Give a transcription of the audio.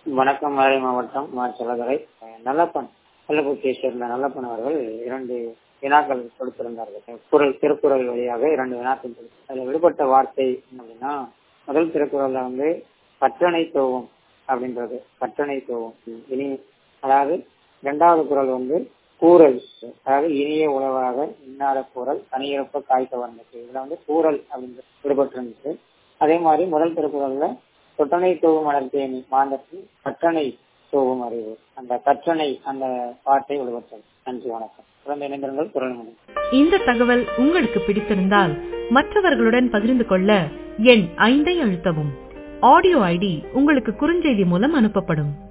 வணக்கம் மதுரை மாவட்டம் மா செல்லதுரை நல்லப்பன் கள்ளக்குறிச்சியை சேர்ந்த நல்லப்பன் அவர்கள் இரண்டு வினாக்கள் கொடுத்திருந்தார்கள் குரல் திருக்குறள் வழியாக இரண்டு வினாக்கள் கொடுத்து அதுல விடுபட்ட வார்த்தை அப்படின்னா முதல் திருக்குறள்ல வந்து கற்றனை தோவும் அப்படின்றது கற்றனை தோவும் இனி அதாவது இரண்டாவது குரல் வந்து கூறல் அதாவது இனிய உணவாக இன்னாத கூறல் தனியிறப்ப காய்க்க வந்தது இதுல வந்து கூறல் அப்படின்றது விடுபட்டிருந்துச்சு அதே மாதிரி முதல் திருக்குறள்ல தொட்டனை தோவும் மலர்த்தேனி மாந்தத்தில் கற்றனை தோவும் அறிவு அந்த கற்றனை அந்த வார்த்தை விடுபட்டது நன்றி வணக்கம் குழந்தை இணைந்திருங்கள் குரல் மணி இந்த தகவல் உங்களுக்கு பிடித்திருந்தால் மற்றவர்களுடன் பகிர்ந்து கொள்ள எண் ஐந்தை அழுத்தவும் ஆடியோ ஐடி உங்களுக்கு குறுஞ்செய்தி மூலம் அனுப்பப்படும்